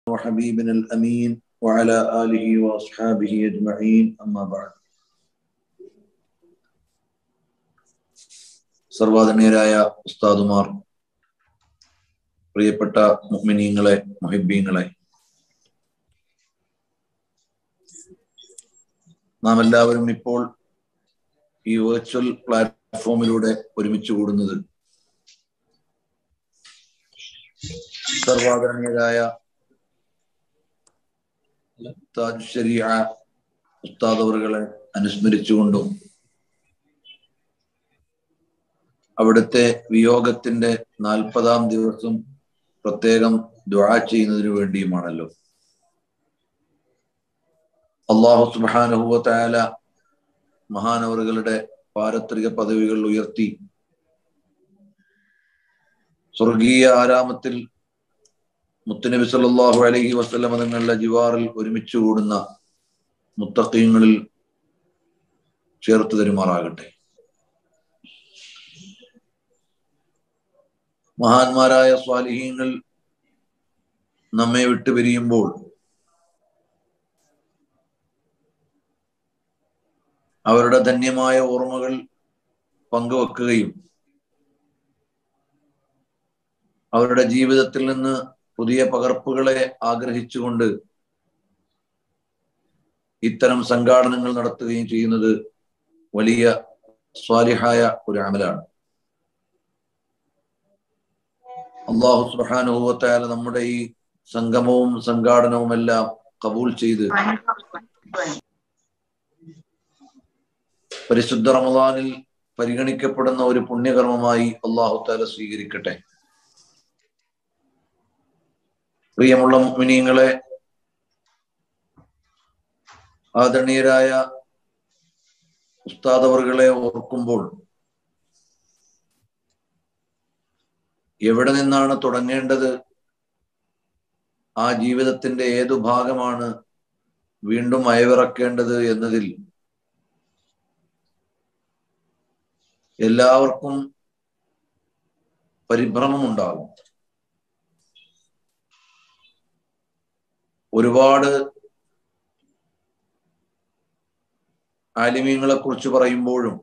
وحبيبنا الأمين وعلى آله وأصحابه أجمعين أما بعد സർവാധനീയരായ ഉസ്താദുമാർ പ്രിയപ്പെട്ട മുഹ്മിനീങ്ങളെ മുഹിബീങ്ങളെ നാം എല്ലാവരും ഇപ്പോൾ ഈ വെർച്വൽ പ്ലാറ്റ്ഫോമിലൂടെ ഒരുമിച്ച് കൂടുന്നത് സർവാദരണീയരായ താജ് ശരിയ ഉസ്താദവറുകളെ അനുസ്മരിച്ചുകൊണ്ടും അവിടുത്തെ വിയോഗത്തിന്റെ നാൽപ്പതാം ദിവസം പ്രത്യേകം ദ്വാ ചെയ്യുന്നതിന് വേണ്ടിയുമാണല്ലോ അള്ളാഹു സുബാനുഹുവല മഹാനവറുകളുടെ പാരത്രിക പദവികൾ ഉയർത്തി സ്വർഗീയ ആരാമത്തിൽ മുത്തുനബി സല്ലാഹു അലഹി വസ്ലമ തങ്ങളുടെ ജിവാറിൽ ഒരുമിച്ച് കൂടുന്ന മുത്തക്കീങ്ങളിൽ ചേർത്ത് തരുമാറാകട്ടെ മഹാന്മാരായ സ്വാലിഹീങ്ങൾ നമ്മെ വിട്ടുപിരിയുമ്പോൾ അവരുടെ ധന്യമായ ഓർമ്മകൾ പങ്കുവെക്കുകയും അവരുടെ ജീവിതത്തിൽ നിന്ന് പുതിയ പകർപ്പുകളെ ആഗ്രഹിച്ചുകൊണ്ട് ഇത്തരം സംഘാടനങ്ങൾ നടത്തുകയും ചെയ്യുന്നത് വലിയ സ്വാലിഹായ ഒരു അമലാണ് അള്ളാഹു സുബാനുഭവത്തായാലും നമ്മുടെ ഈ സംഗമവും സംഘാടനവും എല്ലാം കബൂൽ ചെയ്ത് പരിശുദ്ധ റമദാനിൽ പരിഗണിക്കപ്പെടുന്ന ഒരു പുണ്യകർമ്മമായി അള്ളാഹു താല സ്വീകരിക്കട്ടെ പ്രിയമുള്ള മിനിയങ്ങളെ ആദരണീയരായ ഉസ്താദവറുകളെ ഓർക്കുമ്പോൾ എവിടെ നിന്നാണ് തുടങ്ങേണ്ടത് ആ ജീവിതത്തിന്റെ ഏതു ഭാഗമാണ് വീണ്ടും അയവിറക്കേണ്ടത് എന്നതിൽ എല്ലാവർക്കും പരിഭ്രമമുണ്ടാകും ഒരുപാട് ആലിമീങ്ങളെ കുറിച്ച് പറയുമ്പോഴും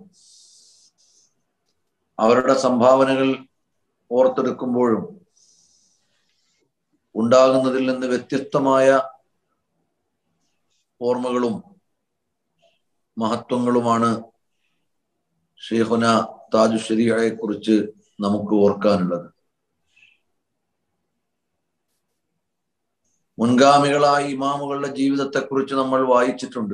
അവരുടെ സംഭാവനകൾ ഓർത്തെടുക്കുമ്പോഴും ഉണ്ടാകുന്നതിൽ നിന്ന് വ്യത്യസ്തമായ ഓർമ്മകളും മഹത്വങ്ങളുമാണ് ഷെയ്ഖുന താജു ഷെരിയയെ കുറിച്ച് നമുക്ക് ഓർക്കാനുള്ളത് മുൻഗാമികളായ ഇമാമുകളുടെ ജീവിതത്തെക്കുറിച്ച് നമ്മൾ വായിച്ചിട്ടുണ്ട്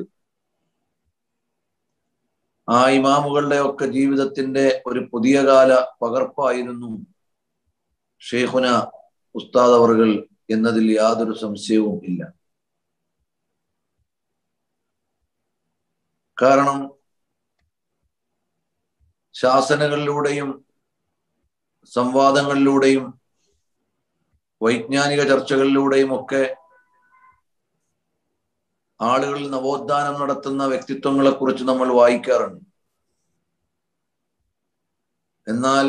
ആ ഇമാമുകളുടെ ഒക്കെ ജീവിതത്തിന്റെ ഒരു പുതിയ കാല പകർപ്പായിരുന്നു ഷെയ്ഖുന ഉസ്താദ് അവർകൾ എന്നതിൽ യാതൊരു സംശയവും ഇല്ല കാരണം ശാസനകളിലൂടെയും സംവാദങ്ങളിലൂടെയും വൈജ്ഞാനിക ചർച്ചകളിലൂടെയും ഒക്കെ ആളുകളിൽ നവോത്ഥാനം നടത്തുന്ന വ്യക്തിത്വങ്ങളെ കുറിച്ച് നമ്മൾ വായിക്കാറുണ്ട് എന്നാൽ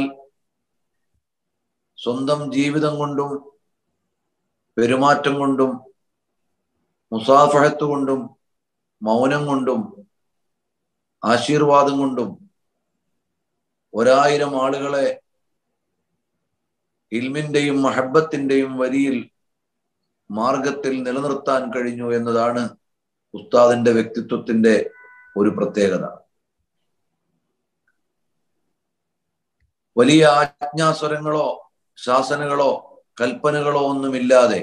സ്വന്തം ജീവിതം കൊണ്ടും പെരുമാറ്റം കൊണ്ടും മുസാഫഹത്ത് കൊണ്ടും മൗനം കൊണ്ടും ആശീർവാദം കൊണ്ടും ഒരായിരം ആളുകളെ ഇൽമിന്റെയും മഹബത്തിന്റെയും വരിയിൽ മാർഗത്തിൽ നിലനിർത്താൻ കഴിഞ്ഞു എന്നതാണ് ഉസ്താദിന്റെ വ്യക്തിത്വത്തിന്റെ ഒരു പ്രത്യേകത വലിയ ആജ്ഞാസ്വരങ്ങളോ ശാസനകളോ കൽപ്പനകളോ ഒന്നുമില്ലാതെ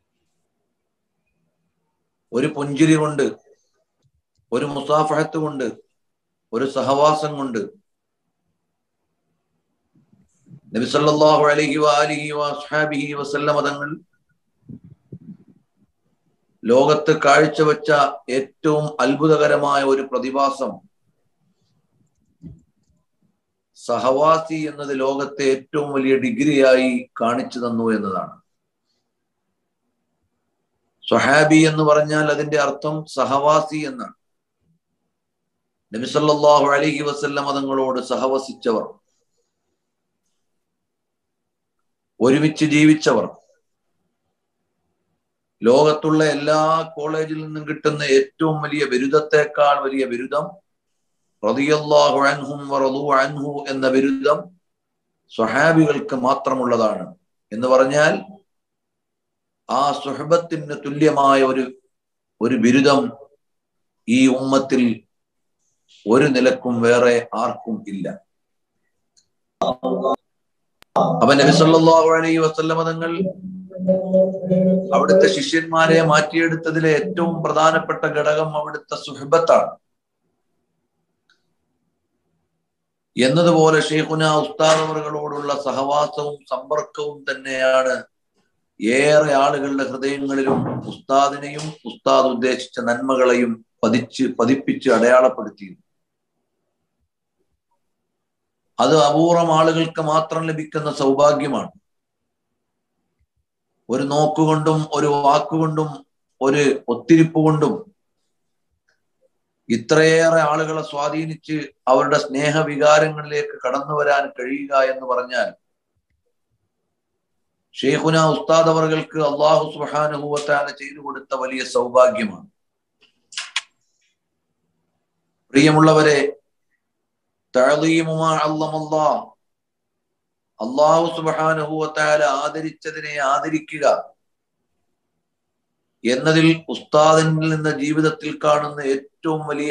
ഒരു പുഞ്ചിരി കൊണ്ട് ഒരു മുസാഫഹത്ത് കൊണ്ട് ഒരു സഹവാസം കൊണ്ട് നബിസല്ലാഹു അലഹി വാലിഹി വസ്ഹാബിഹി വസല്ലമ തങ്ങൾ ലോകത്ത് കാഴ്ചവെച്ച ഏറ്റവും അത്ഭുതകരമായ ഒരു പ്രതിഭാസം സഹവാസി എന്നത് ലോകത്തെ ഏറ്റവും വലിയ ഡിഗ്രിയായി കാണിച്ചു തന്നു എന്നതാണ് സ്വഹാബി എന്ന് പറഞ്ഞാൽ അതിന്റെ അർത്ഥം സഹവാസി എന്നാണ് നബിസല്ലാഹു അലഹി വസല്ലം തങ്ങളോട് സഹവസിച്ചവർ ഒരുമിച്ച് ജീവിച്ചവർ ലോകത്തുള്ള എല്ലാ കോളേജിൽ നിന്നും കിട്ടുന്ന ഏറ്റവും വലിയ ബിരുദത്തെക്കാൾ വലിയ ബിരുദം റളിയല്ലാഹു അൻഹും വറളു അൻഹു എന്ന ബിരുദം സ്വഹാബികൾക്ക് മാത്രമുള്ളതാണ് എന്ന് പറഞ്ഞാൽ ആ സുഹബത്തിന് തുല്യമായ ഒരു ഒരു ബിരുദം ഈ ഉമ്മത്തിൽ ഒരു നിലക്കും വേറെ ആർക്കും ഇല്ല അപ്പൊ നബി സല്ലല്ലാഹു അലൈഹി വസല്ലമ തങ്ങൾ അവിടുത്തെ ശിഷ്യന്മാരെ മാറ്റിയെടുത്തതിലെ ഏറ്റവും പ്രധാനപ്പെട്ട ഘടകം അവിടുത്തെ സുഹബത്താണ് എന്നതുപോലെ ഷെയ്ഖുന ഉസ്താദവറുകളോടുള്ള സഹവാസവും സമ്പർക്കവും തന്നെയാണ് ഏറെ ആളുകളുടെ ഹൃദയങ്ങളിലും ഉസ്താദിനെയും ഉസ്താദ് ഉദ്ദേശിച്ച നന്മകളെയും പതിച്ച് പതിപ്പിച്ച് അടയാളപ്പെടുത്തിയിരുന്നു അത് അപൂർവം ആളുകൾക്ക് മാത്രം ലഭിക്കുന്ന സൗഭാഗ്യമാണ് ഒരു നോക്കുകൊണ്ടും ഒരു വാക്കുകൊണ്ടും ഒരു ഒത്തിരിപ്പ് കൊണ്ടും ഇത്രയേറെ ആളുകളെ സ്വാധീനിച്ച് അവരുടെ സ്നേഹവികാരങ്ങളിലേക്ക് കടന്നു വരാൻ കഴിയുക എന്ന് പറഞ്ഞാൽ ഷെയ്ഖുന ഉസ്താദ് അവർക്ക് അള്ളാഹു സുഹാനുഭവത്താല ചെയ്തു കൊടുത്ത വലിയ സൗഭാഗ്യമാണ് പ്രിയമുള്ളവരെ അള്ളാഹു സുബാനുഭവത്താല ആദരിച്ചതിനെ ആദരിക്കുക എന്നതിൽ ഉസ്താദിനിൽ നിന്ന് ജീവിതത്തിൽ കാണുന്ന ഏറ്റവും വലിയ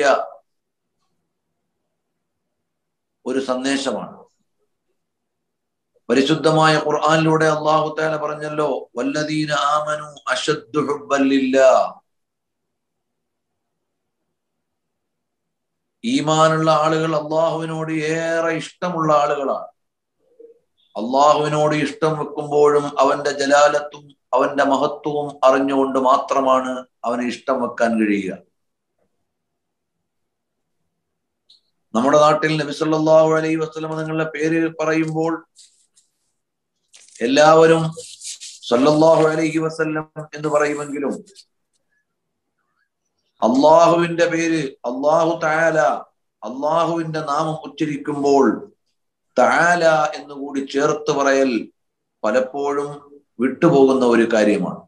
ഒരു സന്ദേശമാണ് പരിശുദ്ധമായ ഖുർആനിലൂടെ അള്ളാഹു താല പറഞ്ഞല്ലോ വല്ലദീന ആമനു അഷദ്ദു ഹുബ്ബല്ലില്ല ഈമാനുള്ള ആളുകൾ അള്ളാഹുവിനോട് ഏറെ ഇഷ്ടമുള്ള ആളുകളാണ് അള്ളാഹുവിനോട് ഇഷ്ടം വെക്കുമ്പോഴും അവന്റെ ജലാലത്തും അവന്റെ മഹത്വവും അറിഞ്ഞുകൊണ്ട് മാത്രമാണ് അവന് ഇഷ്ടം വെക്കാൻ കഴിയുക നമ്മുടെ നാട്ടിൽ നബിസല്ലാഹു അലൈ വസ്ലമ നിങ്ങളുടെ പേര് പറയുമ്പോൾ എല്ലാവരും സല്ലല്ലാഹു അലൈഹി വസല്ലം എന്ന് പറയുമെങ്കിലും അള്ളാഹുവിന്റെ പേര് അള്ളാഹു താല അള്ളാഹുവിന്റെ നാമം ഉച്ചരിക്കുമ്പോൾ താല എന്നുകൂടി ചേർത്ത് പറയൽ പലപ്പോഴും വിട്ടുപോകുന്ന ഒരു കാര്യമാണ്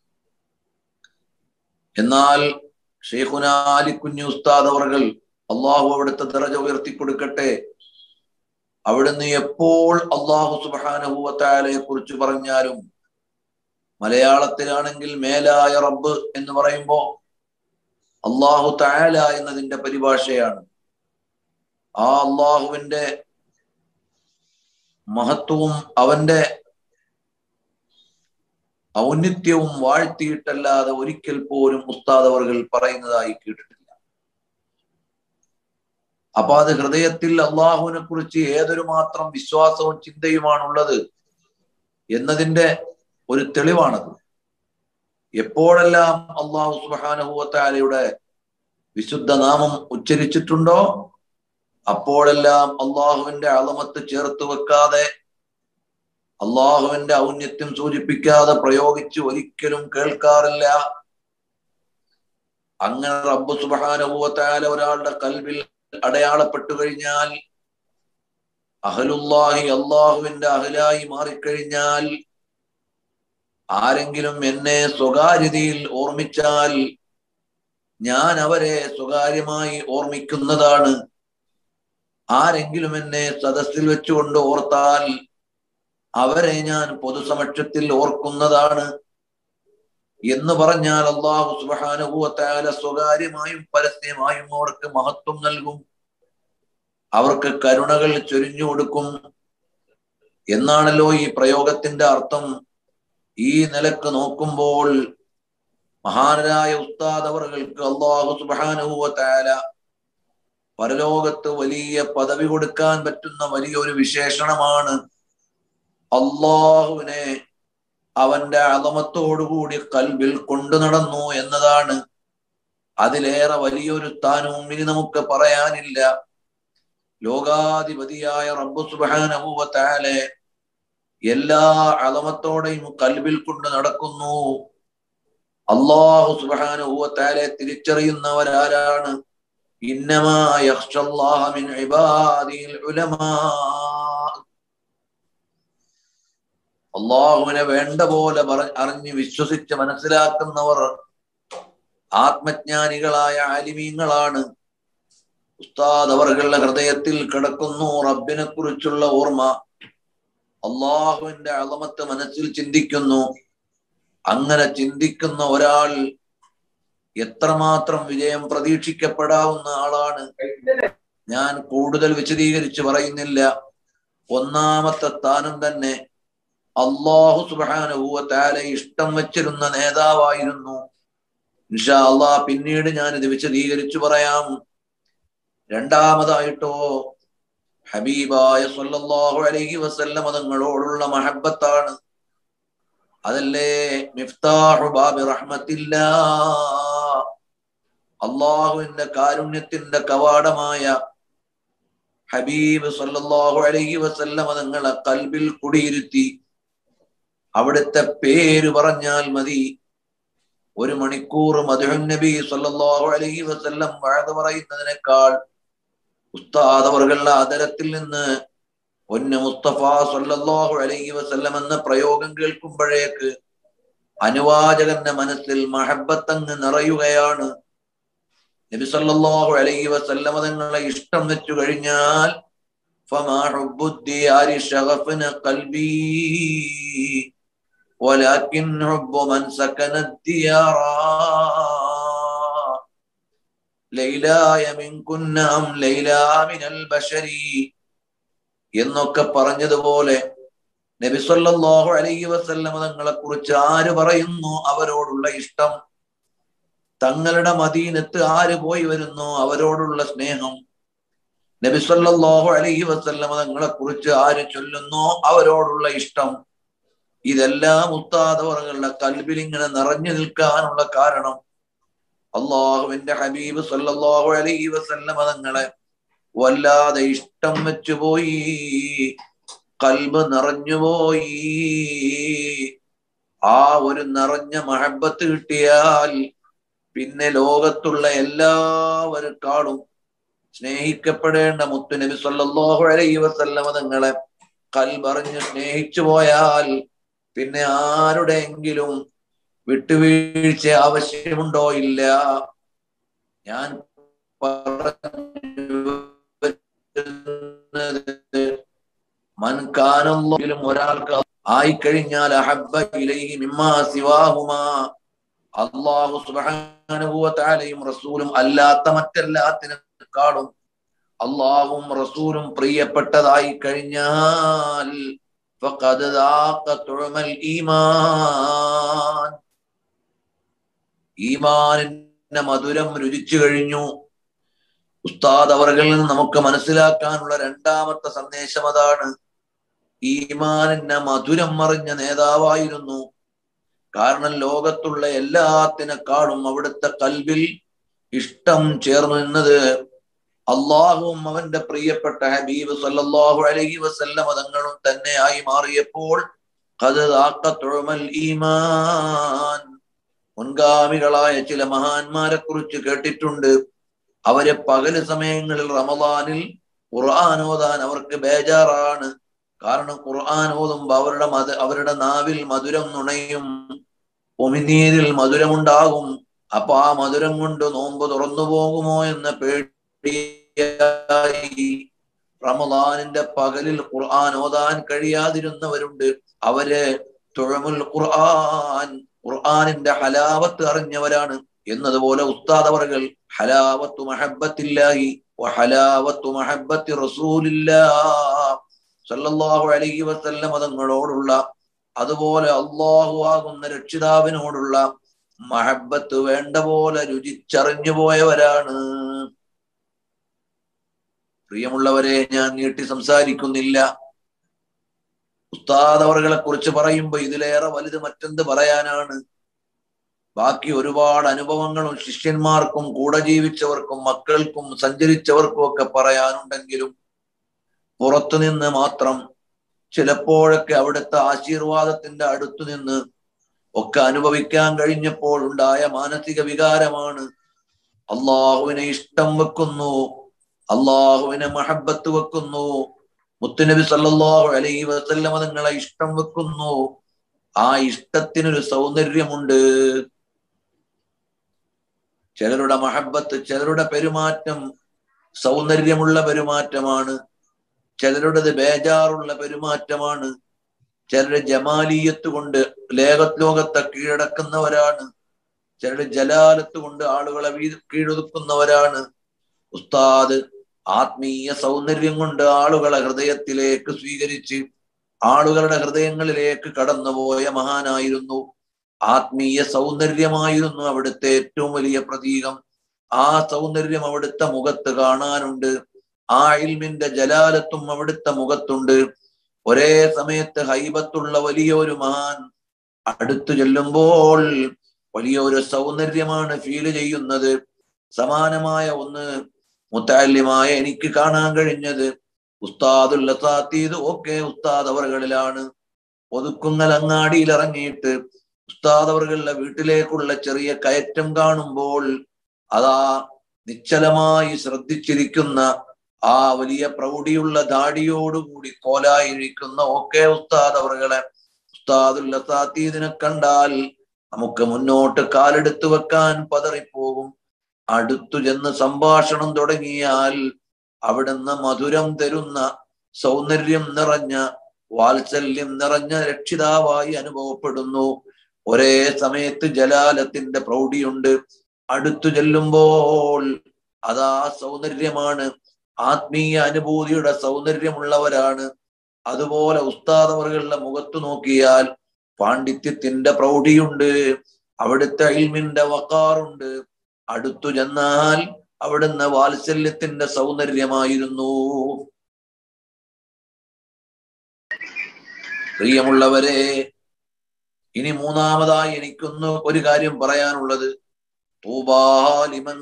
എന്നാൽ ഷെയ്ഖുന അലിക്കുഞ്ഞു ഉസ്താദ് അവർകൾ അള്ളാഹു അവിടുത്തെ ദറജ ഉയർത്തി കൊടുക്കട്ടെ അവിടുന്ന് എപ്പോൾ അള്ളാഹു സുബാനുഭൂവത്താലയെ കുറിച്ച് പറഞ്ഞാലും മലയാളത്തിലാണെങ്കിൽ മേലായ റബ്ബ് എന്ന് പറയുമ്പോ അള്ളാഹു താല എന്നതിന്റെ പരിഭാഷയാണ് ആ അള്ളാഹുവിന്റെ മഹത്വവും അവന്റെ ഔന്നിത്യവും വാഴ്ത്തിയിട്ടല്ലാതെ ഒരിക്കൽ പോലും ഉസ്താദ് അവർ പറയുന്നതായി കേട്ടിട്ടില്ല അപ്പൊ അത് ഹൃദയത്തിൽ അള്ളാഹുവിനെ കുറിച്ച് ഏതൊരു മാത്രം വിശ്വാസവും ചിന്തയുമാണുള്ളത് എന്നതിന്റെ ഒരു തെളിവാണത് എപ്പോഴെല്ലാം അള്ളാഹു സുബാനുഭവത്താലയുടെ വിശുദ്ധ നാമം ഉച്ചരിച്ചിട്ടുണ്ടോ അപ്പോഴെല്ലാം അള്ളാഹുവിന്റെ അളമത്ത് ചേർത്ത് വെക്കാതെ അള്ളാഹുവിന്റെ ഔന്നത്യം സൂചിപ്പിക്കാതെ പ്രയോഗിച്ച് ഒരിക്കലും കേൾക്കാറില്ല അങ്ങനെ റബ്ബ് സുബാനുഭവത്താല ഒരാളുടെ കൽവിൽ അടയാളപ്പെട്ടു കഴിഞ്ഞാൽ അഹലുല്ലാഹി അള്ളാഹുവിന്റെ അഹലായി മാറിക്കഴിഞ്ഞാൽ ആരെങ്കിലും എന്നെ സ്വകാര്യതയിൽ ഓർമ്മിച്ചാൽ ഞാൻ അവരെ സ്വകാര്യമായി ഓർമ്മിക്കുന്നതാണ് ആരെങ്കിലും എന്നെ സദസ്സിൽ വെച്ചുകൊണ്ട് ഓർത്താൽ അവരെ ഞാൻ പൊതുസമക്ഷത്തിൽ ഓർക്കുന്നതാണ് എന്ന് പറഞ്ഞാൽ അള്ളാഹു സുബാനുഭവത്താല സ്വകാര്യമായും പരസ്യമായും അവർക്ക് മഹത്വം നൽകും അവർക്ക് കരുണകൾ ചൊരിഞ്ഞു കൊടുക്കും എന്നാണല്ലോ ഈ പ്രയോഗത്തിന്റെ അർത്ഥം ഈ നിലക്ക് നോക്കുമ്പോൾ മഹാനരായ ഉസ്താദ് അവർക്ക് അള്ളാഹു സുബാനുഭവത്താല പരലോകത്ത് വലിയ പദവി കൊടുക്കാൻ പറ്റുന്ന വലിയൊരു വിശേഷണമാണ് അള്ളാഹുവിനെ അവന്റെ അളമത്തോടുകൂടി കൽബിൽ കൊണ്ടു നടന്നു എന്നതാണ് അതിലേറെ വലിയൊരു സ്ഥാനവും ഇനി നമുക്ക് പറയാനില്ല ലോകാധിപതിയായ റബ്ബു സുബാനൂവത്താലെ എല്ലാ അളമത്തോടെയും കൽബിൽ കൊണ്ട് നടക്കുന്നു അള്ളാഹു സുബാനുഭവത്താലെ തിരിച്ചറിയുന്നവരാരാണ് ഇന്നമാ യഖ്ഷല്ലാഹ മിൻ ഇബാദിൽ ഉലമാ അള്ളാഹുവിനെ വേണ്ട പോലെ പറ- അറിഞ്ഞ് വിശ്വസിച്ച് മനസ്സിലാക്കുന്നവർ ആത്മജ്ഞാനികളായ ആലിമീങ്ങളാണ് ഉസ്താദ് അവர்களுടെ ഹൃദയത്തിൽ കിടക്കുന്നു റബ്ബിനെ കുറിച്ചുള്ള ഓർമ്മ അള്ളാഹുവിന്റെ അളമത്ത് മനസ്സിൽ ചിന്തിക്കുന്നു അങ്ങനെ ചിന്തിക്കുന്ന ഒരാൾ എത്രമാത്രം വിജയം പ്രതീക്ഷിക്കപ്പെടാവുന്ന ആളാണ് ഞാൻ കൂടുതൽ വിശദീകരിച്ച് പറയുന്നില്ല ഒന്നാമത്തെ സ്ഥാനം തന്നെ അള്ളാഹു സുബാനുഭൂവ താല ഇഷ്ടം വെച്ചിരുന്ന നേതാവായിരുന്നു ഇൻഷാ അള്ളാഹ് പിന്നീട് ഞാൻ ഇത് വിശദീകരിച്ചു പറയാം രണ്ടാമതായിട്ടോ ഹബീബായ സല്ലല്ലാഹു അലൈഹി വസല്ലമ തങ്ങളോടുള്ള മഹബത്താണ് അതല്ലേ മിഫ്താഹു ബാബി റഹ്മത്തില്ലാ അള്ളാഹുവിന്റെ കാരുണ്യത്തിന്റെ കവാടമായ ഹബീബ് സല്ലല്ലാഹു അലൈഹി വസല്ലമ തങ്ങളെ കൽബിൽ കുടിയിരുത്തി അവിടുത്തെ പേര് പറഞ്ഞാൽ മതി ഒരു മണിക്കൂർ മധുഹൻ നബി സല്ലല്ലാഹു അലൈഹി വസല്ലം വഴത് പറയുന്നതിനേക്കാൾ ഉസ്താദ് അവர்களுടെ ആദരത്തിൽ നിന്ന് ഒന്ന് മുസ്തഫ സല്ലല്ലാഹു അലൈഹി വസല്ലം എന്ന പ്രയോഗം കേൾക്കുമ്പോഴേക്ക് അനുവാചകന്റെ മനസ്സിൽ മഹബത്തങ്ങ് നിറയുകയാണ് നബി സല്ലല്ലാഹു അലൈഹി വസല്ലം തങ്ങളെ ഇഷ്ടം വെച്ചു കഴിഞ്ഞാൽ فما حب الديار شغفن قلبي ولكن حب من سكن الديار ലൈലായ മിൻകുന്ന അം ലൈലാ മിനൽ ബശരി എന്നൊക്കെ പറഞ്ഞതുപോലെ നബി സല്ലല്ലാഹു അലൈഹി വസല്ലമ തങ്ങളെ കുറിച്ച് ആര് പറയുന്നു അവരോടുള്ള ഇഷ്ടം തങ്ങളുടെ മദീനത്ത് ആര് പോയി വരുന്നു അവരോടുള്ള സ്നേഹം നബി സല്ലല്ലാഹു അലൈഹി വസല്ലമ തങ്ങളെ കുറിച്ച് ആര് ചൊല്ലുന്നു അവരോടുള്ള ഇഷ്ടം ഇതെല്ലാം ഉത്താദവറുകളുടെ കൽബിൽ ഇങ്ങനെ നിറഞ്ഞു നിൽക്കാനുള്ള കാരണം അള്ളാഹുവിന്റെ ഹബീബ് സല്ലല്ലാഹു അലൈഹി വസല്ലമ തങ്ങളെ വല്ലാതെ ഇഷ്ടം വെച്ചുപോയി കൽബ് നിറഞ്ഞുപോയി ആ ഒരു നിറഞ്ഞ മഹബത്ത് കിട്ടിയാൽ പിന്നെ ലോകത്തുള്ള എല്ലാവർക്കാളും സ്നേഹിക്കപ്പെടേണ്ട മുത്തുനബി സല്ലല്ലാഹു അലൈഹി വസല്ലമ തങ്ങളെ കൽബറിഞ്ഞ് സ്നേഹിച്ചു പോയാൽ പിന്നെ ആരുടെയെങ്കിലും വിട്ടുവീഴ്ച ആവശ്യമുണ്ടോ ഇല്ല ഞാൻ മൻകാനെങ്കിലും ഒരാൾക്ക് ആയിക്കഴിഞ്ഞാൽ അഹബ്ബ ഇലൈഹി മിമ്മാ സിവാഹുമാ അള്ളാഹു സുബ്ഹാനഹു വ തആലയും റസൂലും അല്ലാത്ത മറ്റെല്ലാത്തിനേക്കാളും അള്ളാഹും റസൂലും പ്രിയപ്പെട്ടതായി കഴിഞ്ഞാൽ ഫഖദ് ദാഖ തുഅമൽ ഈമാൻ ഈമാനിന്റെ മധുരം രുചിച്ചു കഴിഞ്ഞു ഉസ്താദ് അവർകളിൽ നിന്ന് നമുക്ക് മനസ്സിലാക്കാനുള്ള രണ്ടാമത്തെ സന്ദേശം അതാണ് ഈമാനിന്റെ മധുരം മറിഞ്ഞ നേതാവായിരുന്നു കാരണം ലോകത്തുള്ള എല്ലാത്തിനെക്കാളും അവിടുത്തെ കൽവിൽ ഇഷ്ടം ചേർന്നു നിന്നത് അള്ളാഹുവും അവന്റെ പ്രിയപ്പെട്ട ഹബീബ് സല്ലല്ലാഹു അലൈഹി വസല്ലമ തങ്ങളും തന്നെയായി മാറിയപ്പോൾ ഖദ് ദാഖ തുഅമൽ ഈമാൻ മുൻഗാമികളായ ചില മഹാന്മാരെ കുറിച്ച് കേട്ടിട്ടുണ്ട് അവരെ പകല് സമയങ്ങളിൽ റമദാനിൽ ഖുർആൻ ഓതാൻ അവർക്ക് ബേജാറാണ് കാരണം ഖുർആൻ ഓതുമ്പോ അവരുടെ മത അവരുടെ നാവിൽ മധുരം നുണയും ഉമിനീരിൽ മധുരമുണ്ടാകും അപ്പൊ ആ മധുരം കൊണ്ട് നോമ്പ് തുറന്നു പോകുമോ എന്ന പേടിയായി റമദാനിന്റെ പകലിൽ ഖുർആൻ ഓതാൻ കഴിയാതിരുന്നവരുണ്ട് അവര് തുഴമുൽ ഖുർആൻ ഖുർആനിന്റെ ഹലാവത്ത് അറിഞ്ഞവരാണ് എന്നതുപോലെ ഉസ്താദ് അവർകൾ ഹലാവത്തു മഹബത്തില്ലാഹി ഹലാവത്തു മഹബത്തി റസൂലില്ലാ സല്ലല്ലാഹു അലൈഹി വസല്ലം തങ്ങളോടുള്ള അതുപോലെ അള്ളാഹു ആകുന്ന രക്ഷിതാവിനോടുള്ള മഹബത്ത് വേണ്ട പോലെ രുചിച്ചറിഞ്ഞു പോയവരാണ് പ്രിയമുള്ളവരെ ഞാൻ നീട്ടി സംസാരിക്കുന്നില്ല ഉസ്താദ് അവർകളെ കുറിച്ച് പറയുമ്പോ ഇതിലേറെ വലുത് മറ്റെന്ത് പറയാനാണ് ബാക്കി ഒരുപാട് അനുഭവങ്ങളും ശിഷ്യന്മാർക്കും കൂടെ ജീവിച്ചവർക്കും മക്കൾക്കും സഞ്ചരിച്ചവർക്കും ഒക്കെ പറയാനുണ്ടെങ്കിലും പുറത്തു നിന്ന് മാത്രം ചിലപ്പോഴൊക്കെ അവിടുത്തെ ആശീർവാദത്തിന്റെ അടുത്തു നിന്ന് ഒക്കെ അനുഭവിക്കാൻ കഴിഞ്ഞപ്പോൾ ഉണ്ടായ മാനസിക വികാരമാണ് അള്ളാഹുവിനെ ഇഷ്ടം വെക്കുന്നു അള്ളാഹുവിനെ മഹബത്ത് വെക്കുന്നു മുത്തുനബി സല്ലല്ലാഹു അലൈഹി വസല്ലമ നിങ്ങളെ ഇഷ്ടം വെക്കുന്നു ആ ഇഷ്ടത്തിനൊരു സൗന്ദര്യമുണ്ട് ചിലരുടെ മഹബത്ത് ചിലരുടെ പെരുമാറ്റം സൗന്ദര്യമുള്ള പെരുമാറ്റമാണ് ചിലരുടേത് ബേജാറുള്ള പെരുമാറ്റമാണ് ചിലര് ജമാലീയത്ത് കൊണ്ട് ലേഖ ലോകത്തെ കീഴടക്കുന്നവരാണ് ചിലര് ജലാലത്ത് കൊണ്ട് ആളുകളെ വീ കീഴൊതുക്കുന്നവരാണ് ഉസ്താദ് ആത്മീയ സൗന്ദര്യം കൊണ്ട് ആളുകളെ ഹൃദയത്തിലേക്ക് സ്വീകരിച്ച് ആളുകളുടെ ഹൃദയങ്ങളിലേക്ക് കടന്നുപോയ മഹാനായിരുന്നു ആത്മീയ സൗന്ദര്യമായിരുന്നു അവിടുത്തെ ഏറ്റവും വലിയ പ്രതീകം ആ സൗന്ദര്യം അവിടുത്തെ മുഖത്ത് കാണാനുണ്ട് ആ ഇൽമിന്റെ ജലാലത്തും അവിടുത്തെ മുഖത്തുണ്ട് ഒരേ സമയത്ത് ഹൈബത്തുള്ള വലിയൊരു മഹാൻ അടുത്തു ചെല്ലുമ്പോൾ വലിയൊരു സൗന്ദര്യമാണ് ഫീൽ ചെയ്യുന്നത് സമാനമായ ഒന്ന് മുത്താല്യമായ എനിക്ക് കാണാൻ കഴിഞ്ഞത് ഉസ്താദുൽ സാത്തീത് ഒക്കെ ഉസ്താദ് അവറുകളിലാണ് ഒതുക്കുങ്ങൽ അങ്ങാടിയിൽ ഇറങ്ങിയിട്ട് ഉസ്താദ് അവറുകളുടെ വീട്ടിലേക്കുള്ള ചെറിയ കയറ്റം കാണുമ്പോൾ അതാ നിശ്ചലമായി ശ്രദ്ധിച്ചിരിക്കുന്ന ആ വലിയ പ്രൗഢിയുള്ള ദാടിയോടുകൂടി കോലായിരിക്കുന്ന ഒക്കെ ഉസ്താദ് അവറുകളെ ഉസ്താദുൽ സാത്തീദിനെ കണ്ടാൽ നമുക്ക് മുന്നോട്ട് കാലെടുത്തു വെക്കാൻ പതറിപ്പോകും അടുത്തു ചെന്ന് സംഭാഷണം തുടങ്ങിയാൽ അവിടുന്ന് മധുരം തരുന്ന സൗന്ദര്യം നിറഞ്ഞ വാത്സല്യം നിറഞ്ഞ രക്ഷിതാവായി അനുഭവപ്പെടുന്നു ഒരേ സമയത്ത് ജലാലത്തിന്റെ പ്രൗഢിയുണ്ട് അടുത്തു ചെല്ലുമ്പോൾ അതാ സൗന്ദര്യമാണ് ആത്മീയ അനുഭൂതിയുടെ സൗന്ദര്യമുള്ളവരാണ് അതുപോലെ ഉസ്താദവറുകളുടെ മുഖത്ത് നോക്കിയാൽ പാണ്ഡിത്യത്തിന്റെ പ്രൗഢിയുണ്ട് അവിടുത്തെ ഇൽമിന്റെ വക്കാറുണ്ട് അടുത്തു ചെന്നാൽ അവിടുന്ന് വാത്സല്യത്തിന്റെ സൗന്ദര്യമായിരുന്നു പ്രിയമുള്ളവരെ ഇനി മൂന്നാമതായി എനിക്കൊന്ന് ഒരു കാര്യം പറയാനുള്ളത് തൂബാലിമൻ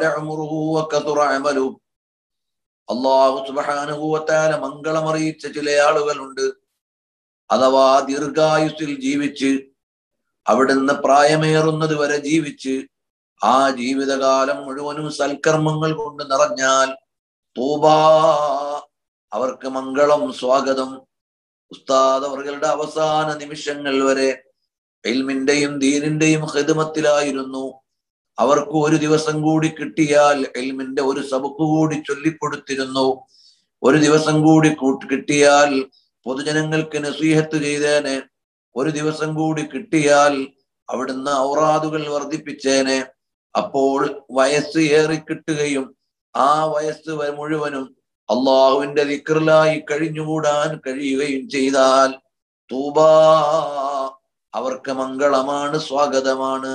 അള്ളാഹു സുബാനുഭൂവത്താല മംഗളമറിയിച്ച ചില ആളുകളുണ്ട് അഥവാ ദീർഘായുസിൽ ജീവിച്ച് അവിടുന്ന് പ്രായമേറുന്നത് വരെ ജീവിച്ച് ആ ജീവിതകാലം മുഴുവനും സൽക്കർമ്മങ്ങൾ കൊണ്ട് നിറഞ്ഞാൽ തൂബാ അവർക്ക് മംഗളം സ്വാഗതം ഉസ്താദ് അവர்களுടെ അവസാന നിമിഷങ്ങൾ വരെ എൽമിന്റെയും ദീനിന്റെയും ഹിദമത്തിലായിരുന്നു അവർക്ക് ഒരു ദിവസം കൂടി കിട്ടിയാൽ എൽമിന്റെ ഒരു സബക്ക് കൂടി ചൊല്ലിക്കൊടുത്തിരുന്നു ഒരു ദിവസം കൂടി കൂട്ടി കിട്ടിയാൽ പൊതുജനങ്ങൾക്ക് നസീഹത്ത് ചെയ്തേനെ ഒരു ദിവസം കൂടി കിട്ടിയാൽ അവിടുന്ന് ഔറാദുകൾ വർദ്ധിപ്പിച്ചേനെ അപ്പോൾ വയസ്സ് ഏറി കിട്ടുകയും ആ വയസ്സ് മുഴുവനും അള്ളാഹുവിന്റെ ദിക്റിലായി കഴിഞ്ഞുകൂടാൻ കഴിയുകയും ചെയ്താൽ തൂബ അവർക്ക് മംഗളമാണ് സ്വാഗതമാണ്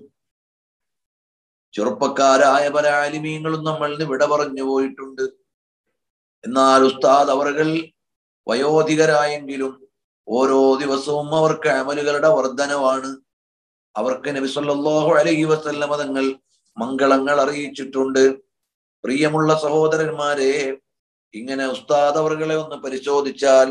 ചെറുപ്പക്കാരായ പല ആലിമീങ്ങളും നമ്മൾ വിട പറഞ്ഞു പോയിട്ടുണ്ട് എന്നാൽ ഉസ്താദ് അവർകൾ വയോധികരായെങ്കിലും ഓരോ ദിവസവും അവർക്ക് അമലുകളുടെ വർധനവാണ് അവർക്ക് നബി സല്ലല്ലാഹു അലൈഹി വസല്ലമ തങ്ങൾ മംഗളങ്ങൾ അറിയിച്ചിട്ടുണ്ട് പ്രിയമുള്ള സഹോദരന്മാരെ ഇങ്ങനെ ഉസ്താദ് അവർകളെ ഒന്ന് പരിശോധിച്ചാൽ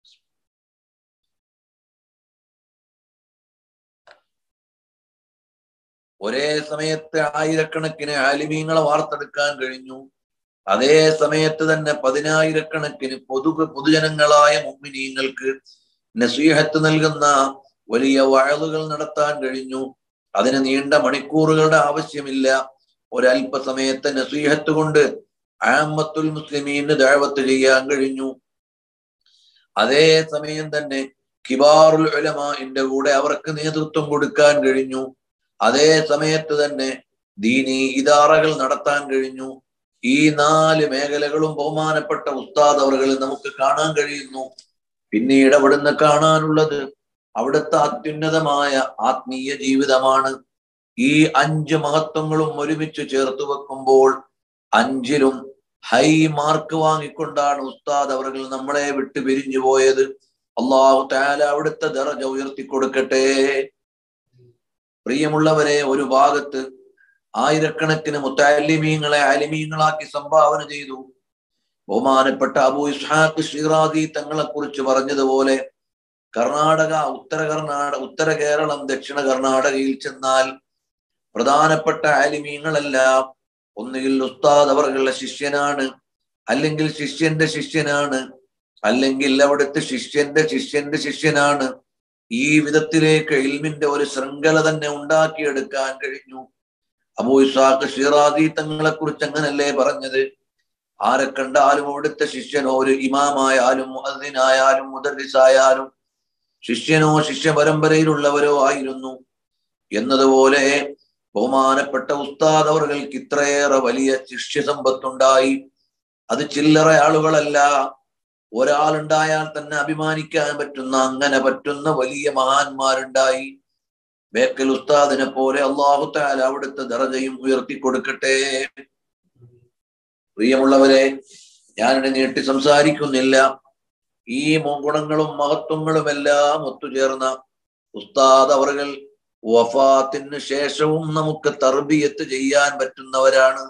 ഒരേ സമയത്ത് ആയിരക്കണക്കിന് ആലിമീങ്ങളെ വാർത്തെടുക്കാൻ കഴിഞ്ഞു അതേ സമയത്ത് തന്നെ പതിനായിരക്കണക്കിന് പൊതു പൊതുജനങ്ങളായ മുമ്മിനീങ്ങൾക്ക് നസീഹത്ത് നൽകുന്ന വലിയ വഴലുകൾ നടത്താൻ കഴിഞ്ഞു അതിന് നീണ്ട മണിക്കൂറുകളുടെ ആവശ്യമില്ല ഒരല്പസമയത്തെ നസീഹത്ത് കൊണ്ട് ആമത്തുൽ മുസ്ലിമീന് ദാവത്ത് ചെയ്യാൻ കഴിഞ്ഞു അതേ സമയം തന്നെ കിബാറുൽ ഉലമാന്റെ കൂടെ അവർക്ക് നേതൃത്വം കൊടുക്കാൻ കഴിഞ്ഞു അതേ സമയത്ത് തന്നെ ദീനി ഇതാറകൾ നടത്താൻ കഴിഞ്ഞു ഈ നാല് മേഖലകളും ബഹുമാനപ്പെട്ട ഉസ്താദ് അവറുകളിൽ നമുക്ക് കാണാൻ കഴിയുന്നു പിന്നീട് അവിടുന്ന് കാണാനുള്ളത് അവിടുത്തെ അത്യുന്നതമായ ആത്മീയ ജീവിതമാണ് ഈ അഞ്ച് മഹത്വങ്ങളും ഒരുമിച്ച് ചേർത്ത് വെക്കുമ്പോൾ അഞ്ചിലും ഹൈ മാർക്ക് വാങ്ങിക്കൊണ്ടാണ് ഉസ്താദ് അവர்கள் നമ്മളെ വിട്ട് പിരിഞ്ഞു പോയത് അള്ളാഹു താല അവിടുത്തെ ദറജ ഉയർത്തി കൊടുക്കട്ടെ പ്രിയമുള്ളവരെ ഒരു ഭാഗത്ത് ആയിരക്കണക്കിന് മുത്താലിമീങ്ങളെ അലിമീങ്ങളാക്കി സംഭാവന ചെയ്തു ബഹുമാനപ്പെട്ട അബു ഇസ്ഹാഖ് ഷിറാദി തങ്ങളെ കുറിച്ച് പറഞ്ഞതുപോലെ കർണാടക ഉത്തര കർണാടക ഉത്തര കേരളം ദക്ഷിണ കർണാടകയിൽ ചെന്നാൽ പ്രധാനപ്പെട്ട ആലിമീങ്ങളെല്ലാം ഒന്നുകിൽ ഉസ്താദ് അവர்களுടെ ശിഷ്യനാണ് അല്ലെങ്കിൽ ശിഷ്യന്റെ ശിഷ്യനാണ് അല്ലെങ്കിൽ അവിടുത്തെ ശിഷ്യന്റെ ശിഷ്യന്റെ ശിഷ്യനാണ് ഈ വിധത്തിലേക്ക് ഇൽമിന്റെ ഒരു ശൃംഖല തന്നെ ഉണ്ടാക്കിയെടുക്കാൻ കഴിഞ്ഞു അബൂ ഇസാഖ് ഷിറാദി തങ്ങളെ കുറിച്ച് അങ്ങനല്ലേ പറഞ്ഞത് ആരെ കണ്ടാലും അവിടുത്തെ ശിഷ്യനോ ഒരു ഇമാമായാലും മുഅദ്ദിനായാലും മുദർരിസായാലും ശിഷ്യനോ ശിഷ്യ പരമ്പരയിലുള്ളവരോ ആയിരുന്നു എന്നതുപോലെ ബഹുമാനപ്പെട്ട ഉസ്താദ് അവർക്ക് ഇത്രയേറെ വലിയ ശിഷ്യ സമ്പത്തുണ്ടായി അത് ചില്ലറ ആളുകളല്ല ഒരാളുണ്ടായാൽ തന്നെ അഭിമാനിക്കാൻ പറ്റുന്ന അങ്ങനെ പറ്റുന്ന വലിയ മഹാന്മാരുണ്ടായി ബേക്കൽ ഉസ്താദിനെ പോലെ അള്ളാഹു താല അവിടുത്തെ ദറജയും ഉയർത്തി കൊടുക്കട്ടെ പ്രിയമുള്ളവരെ ഞാനിവിടെ നീട്ടി സംസാരിക്കുന്നില്ല ഈ ഗുണങ്ങളും മഹത്വങ്ങളും എല്ലാം ഒത്തുചേർന്ന ഉസ്താദ് അവർകൾ വഫാത്തിന് ശേഷവും നമുക്ക് തർബിയത്ത് ചെയ്യാൻ പറ്റുന്നവരാണ്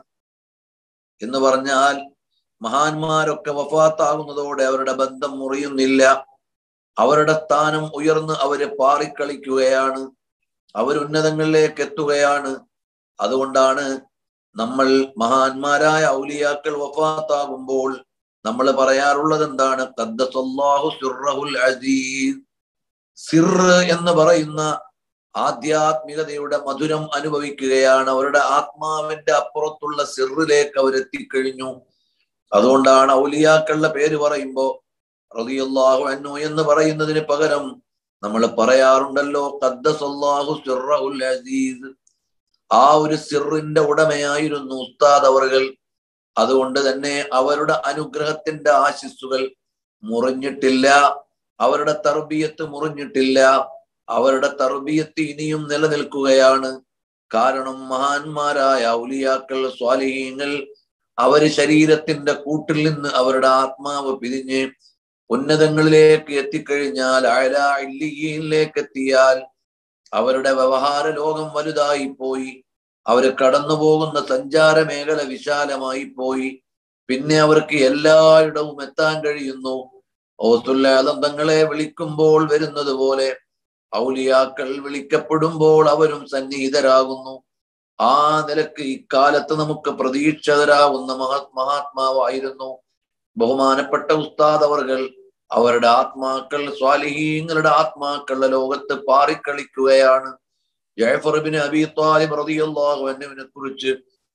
എന്ന് പറഞ്ഞാൽ മഹാന്മാരൊക്കെ വഫാത്താകുന്നതോടെ അവരുടെ ബന്ധം മുറിയുന്നില്ല അവരുടെ സ്ഥാനം ഉയർന്ന് അവര് പാറിക്കളിക്കുകയാണ് അവരുന്നതങ്ങളിലേക്ക് എത്തുകയാണ് അതുകൊണ്ടാണ് നമ്മൾ മഹാന്മാരായ ഔലിയാക്കൾ വഫാത്താകുമ്പോൾ നമ്മൾ പറയാറുള്ളത് എന്താണ് ഖദ്ദസല്ലാഹു സിർറഹുൽ അസീസ് സിറ് എന്ന് പറയുന്ന ആധ്യാത്മികതയുടെ മധുരം അനുഭവിക്കുകയാണ് അവരുടെ ആത്മാവിന്റെ അപ്പുറത്തുള്ള സിറിലേക്ക് അവരെത്തിക്കഴിഞ്ഞു അതുകൊണ്ടാണ് ഔലിയാക്കളുടെ പേര് പറയുമ്പോ റളിയല്ലാഹു അൻഹു എന്ന് പറയുന്നതിന് പകരം നമ്മൾ പറയാറുണ്ടല്ലോ ഖദ്ദസല്ലാഹു സിർറഹുൽ അസീസ് ആ ഒരു സിറിന്റെ ഉടമയായിരുന്നു ഉസ്താദ് അവറുകൾ അതുകൊണ്ട് തന്നെ അവരുടെ അനുഗ്രഹത്തിന്റെ ആശിസ്സുകൾ മുറിഞ്ഞിട്ടില്ല അവരുടെ തർബീയത്ത് മുറിഞ്ഞിട്ടില്ല അവരുടെ തർബീയത്ത് ഇനിയും നിലനിൽക്കുകയാണ് കാരണം മഹാന്മാരായ ഔലിയാക്കൾ സ്വാലിഹീങ്ങൾ അവര് ശരീരത്തിന്റെ കൂട്ടിൽ നിന്ന് അവരുടെ ആത്മാവ് പിരിഞ്ഞ് ഉന്നതങ്ങളിലേക്ക് എത്തിക്കഴിഞ്ഞാൽ അയലിലേക്ക് എത്തിയാൽ അവരുടെ വ്യവഹാര ലോകം വലുതായി പോയി അവര് കടന്നു പോകുന്ന സഞ്ചാര മേഖല വിശാലമായി പോയി പിന്നെ അവർക്ക് എല്ലായിടവും എത്താൻ കഴിയുന്നു ഓസുല്ലാദം തങ്ങളെ വിളിക്കുമ്പോൾ വരുന്നത് പോലെ ഔലിയാക്കൾ വിളിക്കപ്പെടുമ്പോൾ അവരും സന്നിഹിതരാകുന്നു ആ നിലക്ക് ഇക്കാലത്ത് നമുക്ക് പ്രതീക്ഷിതരാകുന്ന മഹാ മഹാത്മാവായിരുന്നു ബഹുമാനപ്പെട്ട ഉസ്താദ് അവർകൾ അവരുടെ ആത്മാക്കൾ സ്വാലിഹീങ്ങളുടെ ആത്മാക്കളുടെ ലോകത്ത് പാറിക്കളിക്കുകയാണ് ജയഫർബിന് അബി താലിബ് റളിയല്ലാഹു അൻഹുവിനെ കുറിച്ച്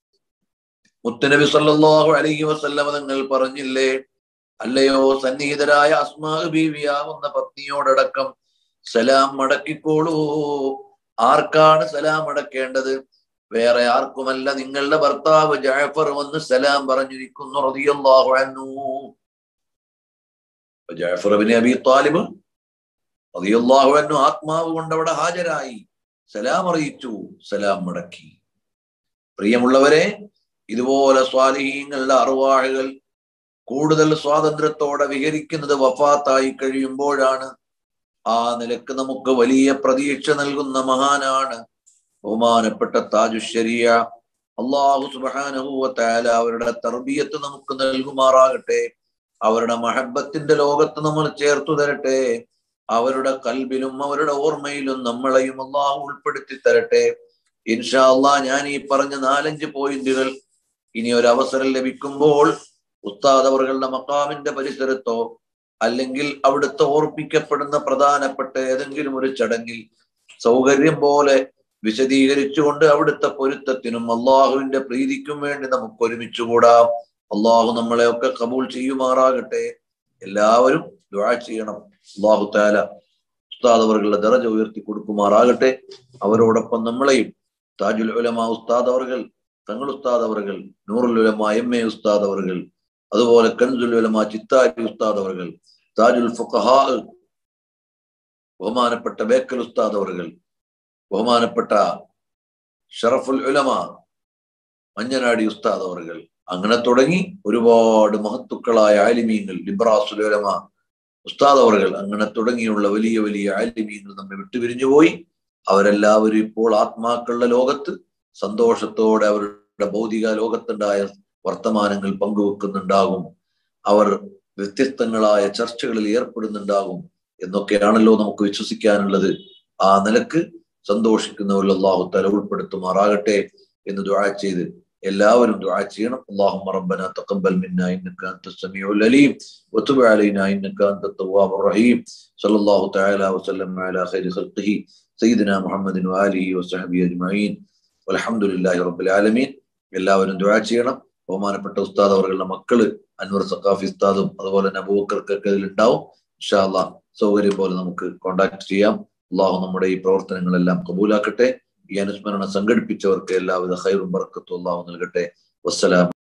മുത്തനബി സല്ലല്ലാഹു അലൈഹി വസല്ലമ തങ്ങൾ പറഞ്ഞില്ലേ അല്ലയോ സന്നിഹിതരായ അസ്മാ ബീവിയാവുന്ന പത്നിയോടടക്കം സലാം മടക്കിക്കോളൂ ആർക്കാണ് സലാം അടക്കേണ്ടത് വേറെ ആർക്കുമല്ല നിങ്ങളുടെ ഭർത്താവ് ജാഫർ വന്ന് സലാം പറഞ്ഞിരിക്കുന്നു റളിയല്ലാഹു അൻഹു ജാഫർ ബിൻ അബി താലിബ് റളിയല്ലാഹു അൻഹു ആത്മാവ് കൊണ്ട് അവിടെ ഹാജരായി സലാം അറിയിച്ചു സലാം മടക്കി പ്രിയമുള്ളവരെ ഇതുപോലെ സ്വാലിഹീങ്ങളുടെ അറുവാഴുകൾ കൂടുതൽ സ്വാതന്ത്ര്യത്തോടെ വിഹരിക്കുന്നത് വഫാത്തായി കഴിയുമ്പോഴാണ് ആ നിലക്ക് നമുക്ക് വലിയ പ്രതീക്ഷ നൽകുന്ന മഹാനാണ് ബഹുമാനപ്പെട്ട താജുശരിയ അള്ളാഹു സുബാനഹുവത്തായാല അവരുടെ തർബീയത്ത് നമുക്ക് നൽകുമാറാകട്ടെ അവരുടെ മഹബത്തിന്റെ ലോകത്ത് നമ്മൾ ചേർത്തു തരട്ടെ അവരുടെ കൽബിലും അവരുടെ ഓർമ്മയിലും നമ്മളെയും അള്ളാഹു ഉൾപ്പെടുത്തി തരട്ടെ ഇൻഷാ അള്ളാഹ് ഞാൻ ഈ പറഞ്ഞ നാലഞ്ച് പോയിന്റുകൾ ഇനി ഒരു അവസരം ലഭിക്കുമ്പോൾ ഉസ്താദ് അവറുകളുടെ മക്കാമിന്റെ പരിസരത്തോ അല്ലെങ്കിൽ അവിടുത്തെ ഓർപ്പിക്കപ്പെടുന്ന പ്രധാനപ്പെട്ട ഏതെങ്കിലും ഒരു ചടങ്ങിൽ സൗകര്യം പോലെ വിശദീകരിച്ചുകൊണ്ട് അവിടുത്തെ പൊരുത്തത്തിനും അള്ളാഹുവിന്റെ പ്രീതിക്കും വേണ്ടി നമുക്ക് ഒരുമിച്ചുകൂടാം അള്ളാഹു നമ്മളെ ഒക്കെ കബൂൾ ചെയ്യുമാറാകട്ടെ എല്ലാവരും ദുആ ചെയ്യണം അള്ളാഹു താല ഉസ്താദ് അവറുകളുടെ ദറജ ഉയർത്തി കൊടുക്കുമാറാകട്ടെ അവരോടൊപ്പം നമ്മളെയും താജുൽ ഉലമ ഉസ്താദ് അവർകൾ തങ്ങൾ ഉസ്താദ് അവർകൾ നൂറുൽ ഉലമ എം എ ഉസ്താദ് അവർകൾ അതുപോലെ കൻസുൽ ഉലമ ചിത്താരി ഉസ്താദ് അവർകൾ താജുൽ ഫുഖഹാ ബഹുമാനപ്പെട്ട ബേക്കൽ ഉസ്താദ് അവർകൾ ബഹുമാനപ്പെട്ട ഷറഫുൽ ഉലമ മഞ്ഞനാടി ഉസ്താദ് അവർകൾ അങ്ങനെ തുടങ്ങി ഒരുപാട് മഹത്തുക്കളായ ആലിമീങ്ങൾ ലിബ്രാസുൽ ഉലമ ഉസ്താദ് അവർകൾ അങ്ങനെ തുടങ്ങിയുള്ള വലിയ വലിയ ആലിമീങ്ങൾ നമ്മെ വിട്ടുപിരിഞ്ഞു പോയി അവരെല്ലാവരും ഇപ്പോൾ ആത്മാക്കളുടെ ലോകത്ത് സന്തോഷത്തോടെ അവരുടെ ഭൗതിക ലോകത്തുണ്ടായ വർത്തമാനങ്ങൾ പങ്കുവെക്കുന്നുണ്ടാകും അവർ വ്യത്യസ്തങ്ങളായ ചർച്ചകളിൽ ഏർപ്പെടുന്നുണ്ടാകും എന്നൊക്കെയാണല്ലോ നമുക്ക് വിശ്വസിക്കാനുള്ളത് ആ നിലക്ക് സന്തോഷിക്കുന്നവരിൽ അള്ളാഹു തല ഉൾപ്പെടുത്തുമാറാകട്ടെ എന്ന് ദുആ ചെയ്ത് എല്ലാവരും ദുആ ചെയ്യണം اللهم ربنا تقبل منا انك انت السميع العليم وتب علينا انك انت التواب الرحيم صلى الله تعالى وسلم على خير خلقه سيدنا محمد واله وصحبه اجمعين والحمد لله رب العالمين എല്ലാവരും ദുആ ചെയ്യണം ബഹുമാനപ്പെട്ട ഉസ്താദ് അവരുടെ മക്കള് അൻവർ സഖാഫി ഉസ്താദും അതുപോലെ തന്നെ അബൂബക്കർക്കൊക്കെ ഇതിലുണ്ടാവും ഇൻഷാ അല്ലാഹ് സൗകര്യം പോലെ നമുക്ക് കോണ്ടാക്ട് ചെയ്യാം അള്ളാഹു നമ്മുടെ ഈ പ്രവർത്തനങ്ങളെല്ലാം കബൂലാക്കട്ടെ ഈ അനുസ്മരണം സംഘടിപ്പിച്ചവർക്ക് എല്ലാവിധ ഹൈറും ബർക്കത്തും അള്ളാഹു നൽകട്ടെ വസ്സലാം